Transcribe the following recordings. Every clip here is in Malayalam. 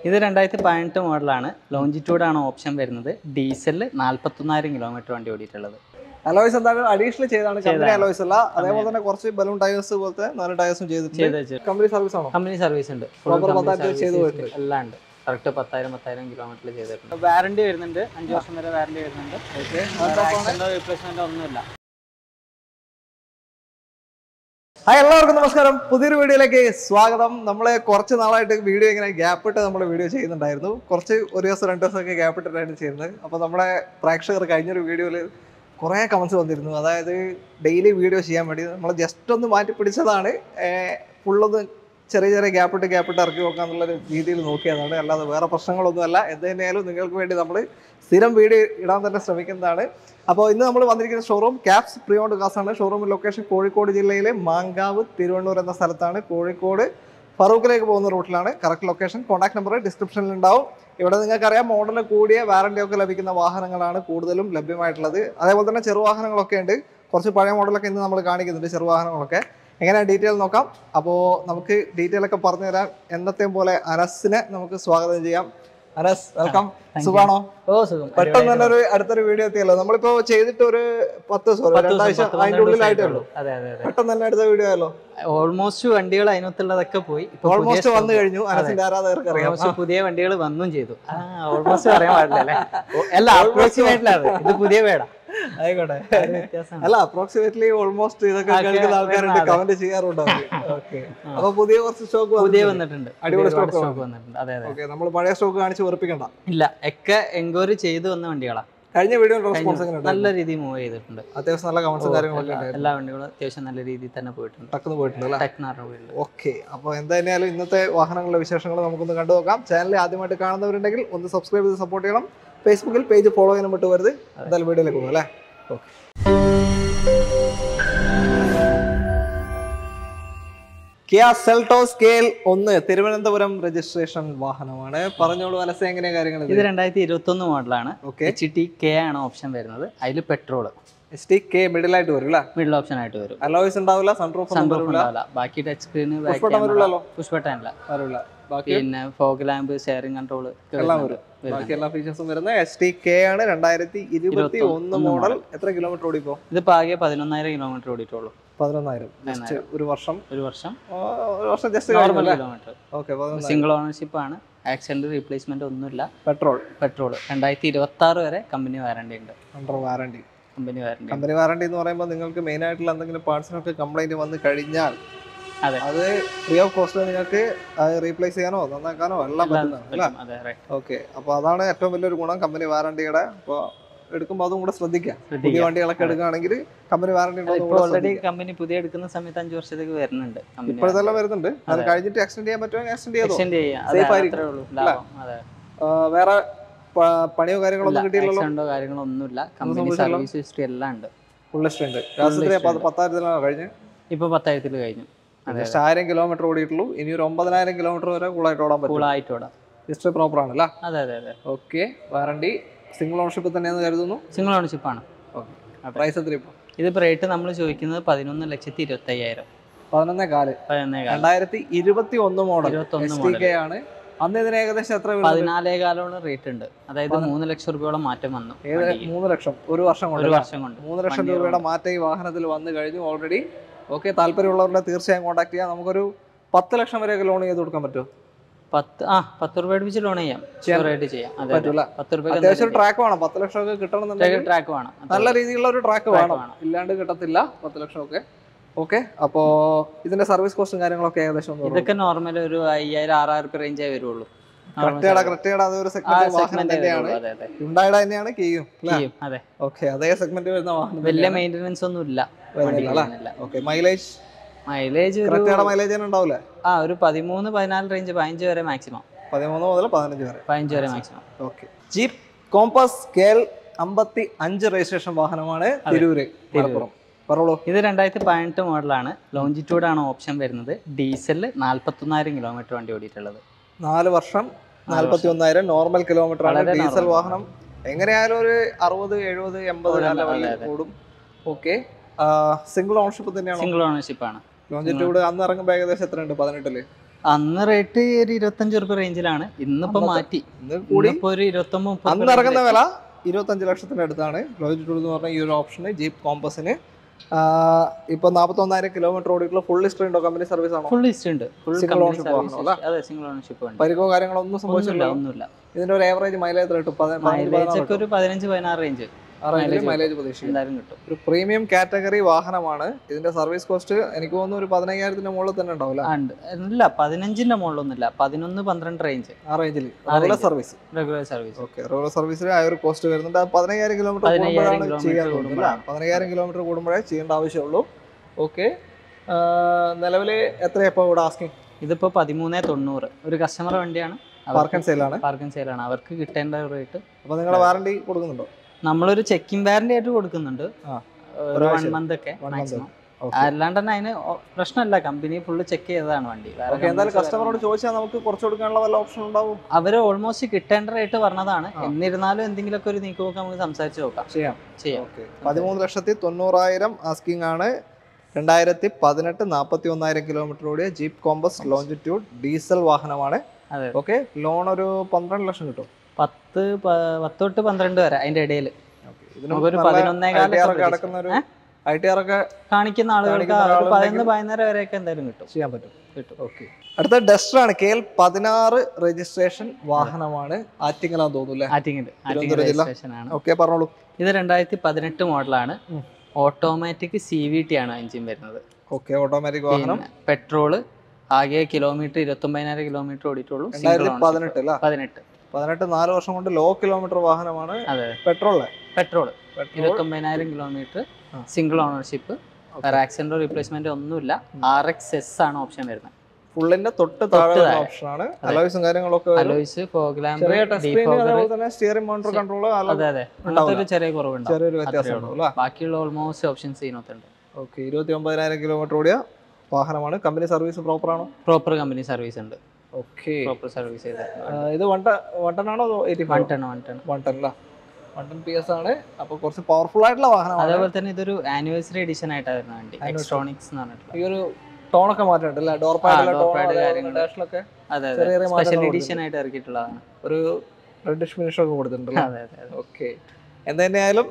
ഇത് രണ്ടായിരത്തി പതിനെട്ട് മോഡലാണ് ലോഞ്ചിറ്റ്യൂഡ് ആണ് ഓപ്ഷൻ വരുന്നത് ഡീസലിൽ നാൽപ്പത്തൊന്നായിരം കിലോമീറ്റർ വണ്ടി ഓടിയിട്ടുള്ളത് അലോയ്സ് എന്തായാലും അഡീഷണൽ ചെയ്താണ് കമ്പനി അലോയ്സ് അല്ല അതേപോലെ തന്നെ കുറച്ച് ബലൂൺ ടയേഴ്സ് പോലത്തെ നാല് ടയേഴ്സും ചെയ്തിട്ടുണ്ട് ചെയ്ത് വെച്ചു കമ്പനി സർവീസ് ആണോ കമ്പനി സർവീസ് ഉണ്ട് Full Proper company പത്തായിരത്തി service ചെയ്ത് history എല്ലാം ഉണ്ട് കറക്റ്റ് പത്തായിരം പത്തായിരം കിലോമീറ്റർ ചെയ്തിട്ടുണ്ട് വാറണ്ടി വരുന്നുണ്ട് അഞ്ച് വർഷം വരെ വാറണ്ടി വരുന്നുണ്ട് ആക്സിഡന്റോ റീപ്ലേസ്മെന്റോ ഒന്നുമില്ല ഹായ് എല്ലാവർക്കും നമസ്കാരം പുതിയൊരു വീഡിയോയിലേക്ക് സ്വാഗതം നമ്മൾ കുറച്ച് നാളായിട്ട് വീഡിയോ ഇങ്ങനെ ഗ്യാപ്പ് ഇട്ട് നമ്മൾ വീഡിയോ ചെയ്യുന്നുണ്ടായിരുന്നു കുറച്ച് ഒരു ദിവസം രണ്ട് ദിവസമൊക്കെ ഗ്യാപ്പ് ഇട്ടിട്ടായിരുന്നു ചെയ്യുന്നത് അപ്പോൾ നമ്മുടെ പ്രേക്ഷകർ കഴിഞ്ഞൊരു വീഡിയോയിൽ കുറേ കമൻസ് വന്നിരുന്നു അതായത് ഡെയിലി വീഡിയോ ചെയ്യാൻ വേണ്ടി നമ്മൾ ജസ്റ്റ് ഒന്ന് മാറ്റി പിടിച്ചതാണ് ഫുള്ളൊന്ന് ചെറിയ ചെറിയ ഗ്യാപ്പ് ഇട്ട് ഗ്യാപ്പ് ഇട്ട് ഇറക്കി നോക്കാന്നുള്ള രീതിയിൽ നോക്കിയതാണ് അല്ലാതെ വേറെ പ്രശ്നങ്ങളൊന്നുമല്ല എന്ത് തന്നെയായാലും നിങ്ങൾക്ക് വേണ്ടി നമ്മൾ സ്ഥിരം വീഡിയോ ഇടാൻ തന്നെ ശ്രമിക്കുന്നതാണ് അപ്പോൾ ഇന്ന് നമ്മൾ വന്നിരിക്കുന്ന ഷോറൂം ക്യാപ്സ് പ്രിയോണ്ട് കാസാണ് ഷോറൂം ലൊക്കേഷൻ കോഴിക്കോട് ജില്ലയിലെ മാങ്കാവ് തിരുവണ്ണൂർ എന്ന സ്ഥലത്താണ് കോഴിക്കോട് ഫറൂഖിലേക്ക് പോകുന്ന റൂട്ടിലാണ് കറക്റ്റ് ലൊക്കേഷൻ കോൺടാക്ട് നമ്പർ ഡിസ്ക്രിപ്ഷനിൽ ഉണ്ടാവും ഇവിടെ നിങ്ങൾക്കറിയാം മോഡൽ കൂടിയ വാറണ്ടി ഒക്കെ ലഭിക്കുന്ന വാഹനങ്ങളാണ് കൂടുതലും ലഭ്യമായിട്ടുള്ളത് അതേപോലെ തന്നെ ചെറുവാഹനങ്ങളൊക്കെ ഉണ്ട് കുറച്ച് പഴയ മോഡലൊക്കെ ഇന്ന് നമ്മൾ കാണിക്കുന്നുണ്ട് ചെറുവാഹനങ്ങളൊക്കെ എങ്ങനെ ഡീറ്റെയിൽ നോക്കാം അപ്പോൾ നമുക്ക് ഡീറ്റെയിൽ ഒക്കെ പറഞ്ഞു തരാം എന്നത്തെയും പോലെ അനസിനെ നമുക്ക് സ്വാഗതം ചെയ്യാം അനസ് വെൽക്കം you. സുഖാണോ ഓ സുഖം പെട്ടെന്ന് തന്നെ ഒരു അടുത്തൊരു വീഡിയോ എത്തിയല്ലോ നമ്മളിപ്പോ ചെയ്തിട്ട് ഒരു പത്ത് ദിവസം പത്ത് ദിവസം, രണ്ടാഴ്ച പത്ത് അതിന്റെ പന്ത്രണ്ട് ഉള്ളിലായിട്ടേ ദിവസമേ ഉള്ളൂ ഉള്ളൂ. അതെ അതെ അതെ പെട്ടെന്ന് തന്നെ അടുത്ത വീഡിയോ ആയല്ലോ ഓൾമോസ്റ്റ് വണ്ടികൾ അതിനകത്തുള്ളതൊക്കെ പോയി ഇപ്പൊ പുതിയ ഓൾമോസ്റ്റ് വന്നു stock- കഴിഞ്ഞു അനസിന്റെ ആരാധകർക്ക് അറിയാം almost പുതിയ വണ്ടികൾ വന്നും ചെയ്തു ഓൾമോസ്റ്റ് പറയാൻ പാടില്ല അല്ലേ ഓ, അല്ല അപ്രോക്സിമേറ്റ്ലി അത് ഇത് പുതിയ വേടാ ആയിക്കോട്ടെ വ്യത്യാസമാണ് അല്ല അപ്രോക്സിമേറ്റ്ലി ഓൾമോസ്റ്റ് ഇതൊക്കെ ഒക്കെ കേൾക്കുന്ന ആൾക്കാരുണ്ട് അതെ. കമന്റ് ചെയ്യാറുണ്ട് ഓക്കെ അപ്പൊ പുതിയ കുറച്ച് സ്റ്റോക്ക് പുതിയ വന്നിട്ടുണ്ട് അടിപൊളി ഒരുപാട് stock stock വന്നിട്ടുണ്ട് അതെ അതെ ഓക്കെ നമ്മൾ പഴയ സ്റ്റോക്ക് കാണിച്ച് വെറുപ്പിക്കണ്ട ഇല്ല ഒക്കെ എൻക്വയറി ചെയ്ത് വന്ന വണ്ടികളാ കഴിഞ്ഞ വീഡിയോ റെസ്പോൺസ് എങ്ങനെ ഉണ്ടായിരുന്നു? നല്ല രീതിയിൽ മൂവ് ചെയ്തിട്ടുണ്ട് അത്യാവശ്യം നല്ല കമന്റ്സും കാര്യങ്ങളൊക്കെ എല്ലാ- ഉണ്ടായിരുന്നു എല്ലാ വണ്ടികളും അത്യാവശ്യം നല്ല രീതിയിൽ തന്നെ പോയിട്ടുണ്ട് ടക്കുന്ന് പോയിട്ടുണ്ട് അല്ലേ ടെക്നാറിന്റെ വീട്ടിൽ ഓക്കെ അപ്പോൾ എന്തായാലും ഇന്നത്തെ വാഹനങ്ങളുടെ വിശേഷങ്ങൾ നമുക്കൊന്ന് കണ്ടു നോക്കാം ചാനൽ ആദ്യമായിട്ട് കാണുന്നവരുണ്ടെങ്കിൽ ഒന്ന് സബ്സ്ക്രൈബ് ചെയ്ത് സപ്പോർട്ട് ചെയ്യണം ഫേസ്ബുക്കിൽ പേജ് ഫോളോ ചെയ്യാൻ വിട്ടു വരുത് എന്തായാലും വീഡിയോയിലേക്ക് പോകും അല്ലേ ഓക്കെ കിയ സെൽട്ടോ സ്കെയിൽ ഒന്ന് തിരുവനന്തപുരം രജിസ്ട്രേഷൻ വാഹനമാണ് പറഞ്ഞോളൂ മനസ്സ് എങ്ങനെയാ കാര്യങ്ങൾ ഇത് രണ്ടായിരത്തി ഇരുപത്തി ഒന്ന് മോഡലാണ് ഓക്കെ എച്ച് ടി കെ ആണ് ഓപ്ഷൻ വരുന്നത് അതിൽ പെട്രോൾ എസ് ടി കെ മിഡിലായിട്ട് വരും അല്ലേ മിഡിൽ ഓപ്ഷൻ ആയിട്ട് വരും അലോയ്സ് ഉണ്ടാവില്ല സൺറൂഫ് ഒന്നും സൺറൂഫ് വരില്ല ഉണ്ടാവില്ല ബാക്കി ടച്ച് സ്ക്രീന് പുഷ്പട്ടം വരില്ലല്ലോ പുഷ്പട്ടല്ല വരില്ല ബാക്കി പിന്നെ ഫോഗ് ലാമ്പ് ഷെയറിംഗ് കൺട്രോൾ എല്ലാം വരും ബാക്കി എല്ലാ ഫീച്ചേഴ്സും വരുന്ന എസ് ടി കെ ആണ് രണ്ടായിരത്തി ഇരുപത്തി ഒന്ന് മോഡൽ എത്ര കിലോമീറ്റർ ഓടിപ്പോ ഇതിപ്പോ ആകെ പതിനൊന്നായിരം കിലോമീറ്റർ ഓടിയിട്ടുള്ളൂ പതിനൊന്നായിരം ജസ്റ്റ് ഒരു വർഷം ഒരു വർഷം ആ, ഒരു വർഷം ജസ്റ്റ് നോർമൽ കിലോമീറ്റർ ഓക്കെ പതിനൊന്നായിരം സിംഗിൾ ഓണർഷിപ്പ് ആണ് ആക്സിഡന്റ് റീപ്ലേസ്മെന്റ് ഒന്നുമില്ല പെട്രോൾ പെട്രോൾ രണ്ടായിരത്തി ഇരുപത്തി ആറ് വരെ കമ്പനി വാറണ്ടി ഉണ്ട് under warranty company warranty company warranty എന്ന് പറയുമ്പോൾ നിങ്ങൾക്ക് മെയിൻ ആയിട്ടുള്ള എന്തെങ്കിലും പാർട്സിനൊക്കെ കംപ്ലൈന്റ് വന്ന് കഴിഞ്ഞാൽ അതെ. അത് ഫ്രീ ഓഫ് കോസ്റ്റ് നിങ്ങൾക്ക് റീപ്ലേസ് ചെയ്യാനോ നന്നാക്കാനോ എല്ലാം പറ്റുന്നതാണ് അല്ലേ അതെ റൈറ്റ് ഓക്കെ അപ്പോൾ അതാണ് ഏറ്റവും വലിയൊരു ഗുണം കമ്പനി വാറണ്ടിയുടെ അപ്പോൾ എടുക്കുമ്പോൾ അതും കൂടെ ശ്രദ്ധിക്കാം പുതിയ ശ്രദ്ധിക്കുക വണ്ടികളൊക്കെ എടുക്കുകയാണെങ്കിൽ കമ്പനി വാറണ്ടി ഉണ്ടോ ഇപ്പോൾ ഓൾറെഡി കമ്പനി പുതിയ എടുക്കുന്ന സമയത്ത് അഞ്ച് വർഷത്തേക്ക് വരുന്നുണ്ട് കമ്പനി ഇപ്പോഴത്തെല്ലാം വരുന്നുണ്ട് അത് കഴിഞ്ഞിട്ട് എക്സ്റ്റെൻഡ് ചെയ്യാൻ പറ്റുമോ എക്സ്റ്റെൻഡ് ചെയ്തോ എക്സ്റ്റെൻഡ് ചെയ്യാം Safe അതെ ആയിരിക്കും. അത്രേ ഉള്ളൂ ലാഭം അതെ ആ, വേറെ പ- പണിയോ കാര്യങ്ങളൊന്നും കിട്ടിയില്ലല്ലോ ആക്സിഡന്റോ കാര്യങ്ങളോ ഒന്നുമില്ല കമ്പനി സംഭവിച്ചില്ല? സർവീസ് ഹിസ്റ്ററി എല്ലാം ഉണ്ട് ഫുൾ ഉണ്ട് രാസത്തിന് പത്തായിരത്തിലാണ് കഴിഞ്ഞ് ഇപ്പൊ പത്തായിരത്തിൽ കഴിഞ്ഞു അതെ ജസ്റ്റ് ആയിരം കിലോമീറ്റർ ഓടിയിട്ടുള്ളൂ ഇനി ഒരു ഒമ്പതിനായിരം കിലോമീറ്റർ വരെ കൂളായിട്ട് ഓടാൻ പറ്റും കൂളായിട്ട് ഓടാം ഹിസ്റ്ററി പ്രോപ്പർ ആണല്ലേ അതെ അതെ അതെ ഓക്കെ വാറണ്ടി സിംഗിൾ ഓണർഷിപ്പ് തന്നെയെന്ന് കരുതുന്നു സിംഗിൾ ഓണർഷിപ്പ് ആണ് പ്രൈസ് എത്ര ഇപ്പോൾ ഇതിപ്പോ റേറ്റ് നമ്മൾ ചോദിക്കുന്നത് പതിനൊന്ന് ലക്ഷത്തി ഇരുപത്തി അയ്യായിരം പതിനൊന്നേ കാല് പതിനൊന്നേ കാലം രണ്ടായിരത്തി ഇരുപത്തി ഒന്ന് മോഡൽ ഇരുപത്തൊന്ന് എസ് ടി കെ ആണ് അന്ന് ഇതിന് ഏകദേശം എത്ര വരുന്നത് പതിനാലേ കാലോളം റേറ്റ് ഉണ്ട് അതായത് മൂന്ന് ലക്ഷം രൂപയോളം മാറ്റം വന്നു ഏത് വണ്ടിക്ക്. മൂന്ന് ലക്ഷം ഒരു വർഷം കൊണ്ട് ഒരു അല്ലേ? വർഷം കൊണ്ട് മൂന്ന് ലക്ഷം One year രൂപയുടെ മാറ്റം ഈ വാഹനത്തിൽ വന്നു കഴിഞ്ഞു ഓൾറെഡി ഓക്കെ താല്പര്യമുള്ളവരുടെ തീർച്ചയായും കോൺടാക്ട് ചെയ്യാം നമുക്കൊരു പത്ത് ലക്ഷം വരെയൊക്കെ ലോൺ ചെയ്ത് കൊടുക്കാൻ പറ്റുമോ പത്ത് ആ പത്ത് രൂപ അടുപ്പിച്ച് ലോൺ ചെയ്യാം ഷുവർ ആയിട്ട് ചെയ്യാം അതെ അതെ. പറ്റൂല പത്ത് രൂപ അത്യാവശ്യം ട്രാക്ക് വേണം പത്ത് ലക്ഷം ഒക്കെ കിട്ടണമെന്നുണ്ടെങ്കിൽ ട്രാക്ക് വേണം അത്രേ നല്ല രീതിയിലുള്ള ഒരു ട്രാക്ക് Track വേണം വേണം. ഇല്ലാണ്ട് കിട്ടത്തില്ല പത്ത് ലക്ഷം ഒക്കെ ഓക്കെ അപ്പോ ഇതിന്റെ സർവീസ് കോസ്റ്റും കാര്യങ്ങളൊക്കെ ഏകദേശം ഒന്ന് ഇതൊക്കെ നോർമൽ ഒരു അയ്യായിരം ആറായിരം റുപ്യ റേഞ്ചേ വരുള്ളൂ ക്രെറ്റയുടെ ക്രെറ്റയുടെ അതൊരു ആ സെഗ്മെന്റ് വാഹനം സെഗ്മെന്റ് തന്നെയാണ് അതെ അതെ ഉണ്ടായുടെ തന്നെയാണ് കീയും ചെയ്യും അതെ ഓക്കെ അതേ സെഗ്മെന്റ് വരുന്ന വാഹനം വലിയ മെയിൻ്റെനൻസ് ഒന്നും ഇല്ല വരുന്നില്ല അല്ലേ ഓക്കെ മൈലേജ് മൈലേജ് ഒരു ക്രെറ്റയുടെ മൈലേജ് തന്നെ ഉണ്ടാവില്ലേ ആ ഒരു പതിമൂന്ന് പതിനാല് റേഞ്ച് പതിനഞ്ച് വരെ മാക്സിമം പതിമൂന്ന് മുതൽ പതിനഞ്ച് വരെ പതിനഞ്ച് വരെ maximum okay Jeep Compass K L അമ്പത്തി അഞ്ച് രജിസ്ട്രേഷൻ വാഹനമാണ് തിരൂര് മലപ്പുറം പറഞ്ഞോളൂ ഇത് രണ്ടായിരത്തി പതിനെട്ട് മോഡലാണ് ലോഞ്ചിറ്റ്യൂഡ് ആണ് ഓപ്ഷൻ വരുന്നത് ഡീസലിൽ നാൽപ്പത്തൊന്നായിരം കിലോമീറ്റർ വണ്ടി ഓടിയിട്ടുള്ളത് നാല് വർഷം നാല്പത്തി ഒന്നായിരം നോർമൽ കിലോമീറ്റർ ആണ് വളരെ ഡീസൽ normal. വാഹനം എങ്ങനെയായാലും ഒരു അറുപത് എഴുപത് എൺപത് ഓടും, ലെവലിൽ അതെ, അതെ. ഓടും ഓക്കെ സിംഗിൾ ഓണർഷിപ്പ് തന്നെയാണോ സിംഗിൾ ഓണർഷിപ്പ് ആണ് ലോഞ്ചിറ്റ്യൂഡ് അന്ന് ഇറങ്ങുമ്പോൾ ഏകദേശം എത്ര ഉണ്ട് പതിനെട്ടില് അന്ന് റേറ്റ് ഒരു ഇരുപത്തഞ്ച് റുപ്യ റേഞ്ചിലാണ് ഇന്നിപ്പോ അന്നത്തെ- മാറ്റി ഇന്ന് കൂടി ഇന്നിപ്പോ ഒരു ഇരുപത്തൊമ്പത് മുപ്പത് അന്ന് റുപ്യ ഇറങ്ങുന്ന വില ഇരുപത്തഞ്ച് ലക്ഷത്തിന്റെ അടുത്താണ് ലോജിറ്റൂഡ് എന്ന് പറഞ്ഞ ഈ ഒരു ഓപ്ഷന് ജീപ്പ് കോമ്പസിന് ഇപ്പൊ നാൽപ്പത്തൊന്നായിരം കിലോമീറ്റർ ഓടിയിട്ടുള്ള ഫുൾ ഹിസ്റ്ററി ഉണ്ടോ കമ്പനി സർവീസ് ആണോ ഫുൾ ലിസ്റ്റ് ഉണ്ട് full Single company ownership service ആണല്ലോ, അതെ സിംഗിൾ ഓണർഷിപ്പ് ഉണ്ട് പരിക്കോ കാര്യങ്ങളോ ഒന്നും ഒന്നുമില്ല സംഭവിച്ചില്ല ഒന്നുമില്ല ഇതിന്റെ ഒരു ആവറേജ് മൈലേജ് കിട്ടും മൈലേജ് ഒക്കെ ഒരു പതിനഞ്ച് പതിനാറ് റേഞ്ച് mileage മൈലേജ് പ്രതീക്ഷിക്കും എന്തായാലും കിട്ടും ഒരു പ്രീമിയം കാറ്റഗറി വാഹനമാണ് ഇതിന്റെ സർവീസ് കോസ്റ്റ് എനിക്ക് തോന്നുന്നു ഒരു പതിനയ്യായിരത്തിന്റെ മുകളിൽ തന്നെ ഉണ്ടാവില്ല ആ, ഉണ്ട് ഇല്ല പതിനഞ്ചിന്റെ മുകളിലൊന്നുമില്ല പതിനൊന്ന് പന്ത്രണ്ട് റേഞ്ച് ആ റേഞ്ചിൽ ആ regular range. Service regular service okay regular സർവീസിന് ആ ഒരു കോസ്റ്റ് വരുന്നുണ്ട് അത് പതിനയ്യായിരം കിലോമീറ്റർ പതിനയ്യായിരം കൂടുമ്പോഴാണ് kilometer ചെയ്യാൻ തോന്നുന്നു കൂടുമ്പോഴാണ്. പതിനയ്യായിരം കിലോമീറ്റർ കൂടുമ്പോഴേ ചെയ്യേണ്ട ആവശ്യമുള്ളൂ ഓക്കെ നിലവിൽ എത്രയാ ഇപ്പോൾ ഇവിടെ ആസ്കിങ് ഇതിപ്പോ പതിമൂന്നേ തൊണ്ണൂറ് ഒരു കസ്റ്റമർ വണ്ടിയാണ് പാർക്ക് ആൻഡ് സെയിലാണ് പാർക്കിംഗ് സെയിലാണ് അവർക്ക് കിട്ടേണ്ട റേറ്റ് അപ്പോൾ നിങ്ങളെ വാറണ്ടി കൊടുക്കുന്നുണ്ടോ നമ്മളൊരു ചെക്കിംഗ് വാറന്റി ആയിട്ട് കൊടുക്കുന്നുണ്ട് ആ. ഒരു വൺ ഒരാഴ്ച. മന്ത് ഒക്കെ One month. മാക്സിമം ഓക്കെ അല്ലാണ്ട് തന്നെ അതിന് ഒ- പ്രശ്നമല്ല കമ്പനി ഫുള്ള് ചെക്ക് ചെയ്തതാണ് വണ്ടി വേറെ ഓക്കെ എന്തായാലും companies കസ്റ്റമറോട് ചോദിച്ചാൽ നമുക്ക് കുറച്ച് കൊടുക്കാനുള്ള വല്ല ഓപ്ഷൻ ഉണ്ടാവും അവര് ഓൾമോസ്റ്റ് കിട്ടേണ്ട റേറ്റ് പറഞ്ഞതാണ് ആ. എന്നിരുന്നാലും എന്തെങ്കിലുമൊക്കെ ഒരു നീക്കുമൊക്കെ നമുക്ക് സംസാരിച്ച് നോക്കാം ചെയ്യാം ചെയ്യാം ഓക്കെ പതിമൂന്ന് ലക്ഷത്തി തൊണ്ണൂറായിരം ആസ്കിംഗ് ആണ് രണ്ടായിരത്തി പതിനെട്ട് നാൽപ്പത്തി ഒന്നായിരം കിലോമീറ്റർ ഓടിയ ജീപ്പ് കോമ്പസ് ലോഞ്ചിറ്റ്യൂഡ് ഡീസൽ വാഹനമാണ് അതെ ഓക്കെ ലോൺ ഒരു പന്ത്രണ്ട് ലക്ഷം കിട്ടും പത്ത് പ- പത്ത് തൊട്ട് പന്ത്രണ്ട് വരെ അതിന്റെ ഇടയിൽ ഇതിനും നമുക്കൊരു നല്ല പതിനൊന്നേകാലൊക്കെ ITR ഒക്കെ പ്രതീക്ഷിക്കാം. അടക്കുന്ന ഒരു ഏ? ഐ ടി ആർ ഒക്കെ കാണിക്കുന്ന ആളുകൾക്ക് കാണിക്കുന്ന ഒരു ആളുണ്ടെങ്കിൽ- പതിനൊന്ന് പതിനൊന്നര വരെയൊക്കെ എന്തായാലും കിട്ടും ചെയ്യാൻ പറ്റും കിട്ടും ഓക്കെ അടുത്ത ഡസ്റ്റർ ആണ് കെ എൽ പതിനാറ് രജിസ്ട്രേഷൻ വാഹനമാണ് ആറ്റിങ്ങലാന്ന് തോന്നുന്നു ആറ്റിങ്ങൽ ആറ്റിങ്ങൽ തിരുവനന്തപുരം ജില്ല. രജിസ്ട്രേഷൻ ആണ് ഓക്കെ പറഞ്ഞോളൂ ഇത് രണ്ടായിരത്തി പതിനെട്ട് മോഡലാണ് ഉം. ഓട്ടോമാറ്റിക് സി വി ടി ആണ് എഞ്ചിൻ വരുന്നത് ഓക്കെ ഓട്ടോമാറ്റിക് വാഹനം പിന്നെ പെട്രോള് ആകെ കിലോമീറ്റർ ഇരുപത്തൊമ്പതിനായിരം കിലോമീറ്റർ ഓടിയിട്ടുള്ളൂ രണ്ടായിരത്തി പതിനെട്ട് അല്ല പതിനെട്ട് പതിനെട്ട് നാല് വർഷം കൊണ്ട് ലോ കിലോമീറ്റർ വാഹനമാണ് അതെ പെട്രോളിലെ പെട്രോള് പെട്രോൾ ഇരുപത്തൊമ്പതിനായിരം കിലോമീറ്റർ ആ. സിംഗിൾ ഓണർഷിപ്പ് വേറെ ആക്സിഡന്റോ റീപ്ലേസ്മെന്റോ ഒന്നുമില്ല ആർ എക്സ് എസ് ആണ് ഓപ്ഷൻ വരുന്നത് ഫുള്ളിന്റെ തൊട്ട് താഴെ താഴെ. ഓപ്ഷൻ ആണ് അലോയ്സും കാര്യങ്ങളൊക്കെ വരും. അലോയ്സ് ഫോഗ് ലാമ്പ് ചെറിയ ടച്ച് സ്ക്രീൻ ഡീഫോഗർ അതേപോലെ തന്നെ സ്റ്റിയറിംഗ് മോണിറ്റർ കൺട്രോൾ അതെ അതെ അങ്ങനത്തെ ഒരു ചെറിയ കുറവുണ്ടാവും ചെറിയൊരു വ്യത്യാസം അത്രേ ഉണ്ടാവും ഉള്ളൂ. ബാക്കിയുള്ള ഓൾമോസ്റ്റ് ഓപ്ഷൻസ് ഇതിനകത്തുണ്ട് ഓക്കെ ഇരുപത്തി ഒമ്പതിനായിരം കിലോമീറ്റർ ഓടിയ വാഹനമാണ് കമ്പനി സർവീസ് പ്രോപ്പർ ആണോ പ്രോപ്പർ കമ്പനി സർവീസ് ഉണ്ട് ഓക്കെ പ്രോപ്പർ സർവീസ് ചെയ്തിട്ടുണ്ട് ഇത് വൺ ടൺ വൺ ടൺ ആണോ eighty one five ten one ten one ten അല്ല വൺ ടൺ പി എസ് ആണ് അപ്പൊ കുറച്ച് പവർഫുൾ ആയിട്ടുള്ള വാഹനമാണ് അതേപോലെ തന്നെ ഇതൊരു ആനിവേഴ്സറി എഡിഷൻ ആയിട്ടാണ് വരുന്ന വണ്ടി എക്സ്ട്രോണിക്സ് എന്ന് പറഞ്ഞിട്ടുള്ള ഈ ഒരു ടോണൊക്കെ മാറ്റമുണ്ട് അല്ലേ ഡോർ ആ, പാഡിലെ door ടോൺ pad കാര്യങ്ങള്. ഡാഷിലൊക്കെ അതെ ചെറിയ അതെ ചെറിയ സ്പെഷ്യൽ മാറ്റങ്ങൾ എഡിഷൻ ആയിട്ട് ഇറക്കിയിട്ടുള്ളതാണ് ഒരു റെഡിഷ് ഫിനിഷ് ഒക്കെ കൊടുത്തിട്ടുണ്ടല്ലോ അതെ അതെ അതെ ഓക്കെ എന്തായാലും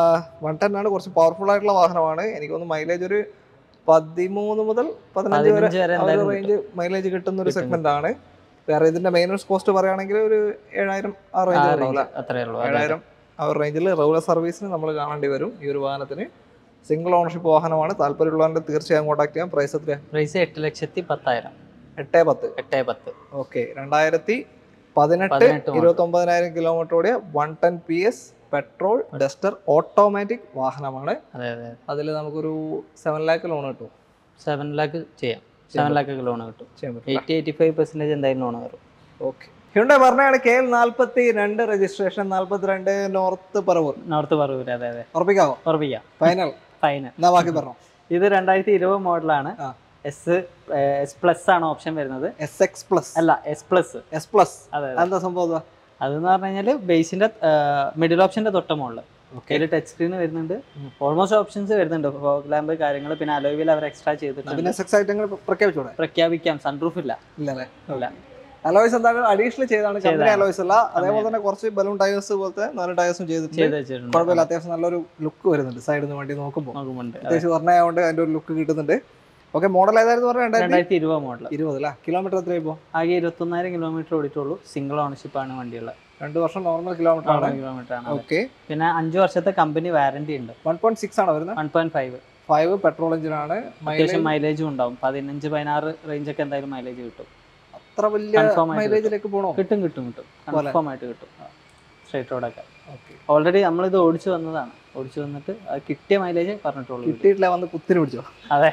വൺ ടെൻ ആണ് കുറച്ച് പവർഫുൾ ആയിട്ടുള്ള വാഹനമാണ് എനിക്ക് തോന്നുന്നു മൈലേജ് ഒരു പതിമൂന്ന് മുതൽ പതിനഞ്ച് വരെ പതിനഞ്ച് വരെ ആ ഒരു എന്തായാലും റേഞ്ച് മൈലേജ് കിട്ടുന്ന ഒരു കിട്ടും, സെഗ്മെന്റ് ആണ് വേറെ ഇതിന്റെ മെയിനൻസ് കോസ്റ്റ് പറയുകയാണെങ്കിൽ ഒരു ഏഴായിരം ആ റേഞ്ച് ഉണ്ടാവില്ല അത്രേ ഉള്ളൂ അതെ, അതെ. ഏഴായിരം ആ ഒരു റേഞ്ചിൽ റെഗുലർ സർവീസിന് നമ്മൾ കാണേണ്ടി വരും ഈ ഒരു വാഹനത്തിന് സിംഗിൾ ഓണർഷിപ്പ് വാഹനമാണ് താല്പര്യമുള്ളവരുടെ തീർച്ചയായും കോൺടാക്ട് ചെയ്യാം പ്രൈസ് എത്ര പ്രൈസ് എട്ട് ലക്ഷത്തി പത്തായിരം എട്ടേ പത്ത് എട്ടേ പത്ത് ഓക്കെ രണ്ടായിരത്തി പതിനെട്ട് പതിനെട്ട് model. ഇരുപത്തി ഒമ്പതിനായിരം കിലോമീറ്റർ ഓടിയ one ten P S petrol Duster automatic വാഹനമാണ് അതെ അതെ അതിൽ നമുക്കൊരു സെവൻ ലാക്ക് ലോൺ കിട്ടും സെവൻ ലാക്ക് ചെയ്യാം സെവൻ ലാക്ക് ലോൺ കിട്ടും ചെയ്യാൻ പറ്റും എയ്റ്റി എയ്റ്റി ഫൈവ് പെർസെന്റേജ് എന്തായാലും ലോൺ വരും ഓക്കെ ഹ്യുണ്ടായി പറഞ്ഞാണ് കെ എൽ നാൽപ്പത്തി രണ്ട് രജിസ്ട്രേഷൻ നാൽപ്പത്തിരണ്ട് നോർത്ത് പറവൂർ നോർത്ത് പറവൂർ അതെ അതെ ഉറപ്പിക്കാവോ ഉറപ്പിക്കാം ഫൈനൽ ഫൈനൽ എന്നാ ബാക്കി പറഞ്ഞോ ഇത് രണ്ടായിരത്തി ഇരുപത് മോഡലാണ് ആ. എസ് എസ് പ്ലസ് ആണ് ഓപ്ഷൻ വരുന്നത് എസ് എക്സ് പ്ലസ് അല്ല എസ് പ്ലസ് എസ് പ്ലസ് അതെ അതെ എന്താ സംഭവം ഇതാ? അതെന്ന് പറഞ്ഞു കഴിഞ്ഞാൽ ബേസിന്റെ മിഡിൽ ഓപ്ഷന്റെ തൊട്ട മുകളിൽ അതിൽ ടച്ച് സ്ക്രീൻ വരുന്നുണ്ട് ഉം. ഓൾമോസ്റ്റ് ഓപ്ഷൻസ് വരുന്നുണ്ട് ഫോഗ് ലാമ്പ് കാര്യങ്ങൾ പിന്നെ അലോവിൽ അവർ എക്സ്ട്രാ എന്നാ ചെയ്തിട്ടുണ്ട് പിന്നെ എസ് എക്സ് ഐറ്റങ്ങൾ പ്രഖ്യാപിച്ചൂടെ പ്രഖ്യാപിക്കാം സൺറൂഫ് ഇല്ല ഇല്ലല്ലേ ഇല്ല അലോയ്സ് എന്താണ് അഡീഷണൽ ചെയ്താണ് കമ്പനി ചെയ്തതാണ്. അലോയ്സ് അല്ല അതേപോലെ തന്നെ കുറച്ച് ബലൂൺ ടയേഴ്സ് പോലത്തെ നാല് ടയേഴ്സും ചെയ്തിട്ടുണ്ട് ചെയ്ത് വെച്ചിട്ടുണ്ട് കുഴപ്പമില്ല അത്യാവശ്യം നല്ലൊരു ലുക്ക് വരുന്നുണ്ട് സൈഡിൽ നിന്ന് വണ്ടി നോക്കുമ്പോൾ നോക്കുന്നുണ്ട് അത്യാവശ്യം പറഞ്ഞായതുകൊണ്ട് അതിന്റെ ഒരു ലുക്ക് കിട്ടുന്നുണ്ട് ഓക്കെ മോഡൽ ഏതായിരുന്നു പറഞ്ഞാൽ രണ്ടായിരത്തി രണ്ടായിരത്തി ഇരുപത് മോഡൽ ഇരുപത് അല്ല കിലോമീറ്റർ എത്ര ഇപ്പോൾ ആകെ ഇരുപത്തൊന്നായിരം കിലോമീറ്റർ ഓടിയിട്ടുള്ളൂ സിംഗിൾ ഓണർഷിപ്പ് ആണ് വണ്ടിയുള്ള രണ്ട് വർഷം നോർമൽ കിലോമീറ്റർ ആണ് കിലോമീറ്റർ ആണ് ഓക്കെ പിന്നെ അഞ്ച് വർഷത്തെ കമ്പനി വാറന്റി ഉണ്ട് വൺ പോയിന്റ് സിക്സ് ആണ് വരുന്നത് one point five five petrol engine ആണ് മൈലേജ് അത്യാവശ്യം മൈലേജും ഉണ്ടാവും പതിനഞ്ച് പതിനാറ് റേഞ്ച് ഒക്കെ എന്തായാലും മൈലേജ് കിട്ടും അത്ര വലിയ Confirm ആയിട്ട് മൈലേജിലേക്ക് പോകണോ കിട്ടും കിട്ടും കിട്ടും പോലെ. കൺഫേം ആയിട്ട് കിട്ടും സ്ട്രൈറ്റ് റോഡൊക്കെ ഓക്കെ ഓൾറെഡി നമ്മളിത് ഓടിച്ചു വന്നതാണ് ഓടിച്ചു വന്നിട്ട് അത് കിട്ടിയ മൈലേജ് പറഞ്ഞിട്ടുള്ളൂ കിട്ടിയിട്ടില്ല വന്ന് കുത്തിന് പിടിച്ചോ അതെ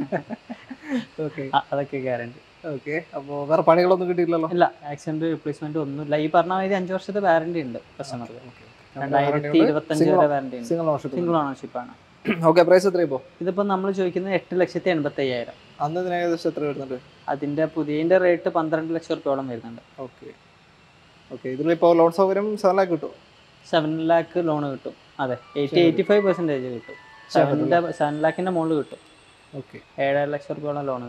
ഓക്കെ അ- അതൊക്കെ ഗ്യാരണ്ടി ഓക്കെ അപ്പോൾ വേറെ പണികളൊന്നും കിട്ടിയില്ലല്ലോ ഇല്ല ആക്സിഡന്റ് റീപ്ലേസ്മെന്റ് ഒന്നുമില്ല ഈ പറഞ്ഞ മാതിരി അഞ്ച് വർഷത്തെ വാറന്റി ഉണ്ട് കസ്റ്റമർക്ക് രണ്ടായിരത്തി ഇരുപത്തഞ്ച് വരെ വാറന്റി ഉണ്ട് സിംഗിൾ ഓണർഷിപ്പ് സിംഗിൾ ഓണർഷിപ്പ് ആണ് ഓക്കെ പ്രൈസ് എത്ര ഇപ്പോൾ ഇതിപ്പോ നമ്മൾ ചോദിക്കുന്നത് എട്ട് ലക്ഷത്തി എൺപത്തി അയ്യായിരം അന്ന് ഇതിന് ഏകദേശം എത്ര വരുന്നുണ്ട് അതിന്റെ പുതിയതിന്റെ റേറ്റ് പന്ത്രണ്ട് ലക്ഷം റുപ്യോളം വരുന്നുണ്ട് ഓക്കെ ഓക്കെ ഇതിലിപ്പോൾ ലോൺ സൗകര്യം സെവൻ ലാക്ക് കിട്ടും സെവൻ ലാക്ക് ലോൺ കിട്ടും അതെ എയ്റ്റി എയ്റ്റി ഫൈവ് പെർസെന്റേജ് കിട്ടും സെവൻ്റെ സെവൻ ലാക്കിന്റെ മുകളിൽ കിട്ടും ഓക്കെ ഏഴര ലക്ഷം റുപ്യോളം ലോൺ കിട്ടും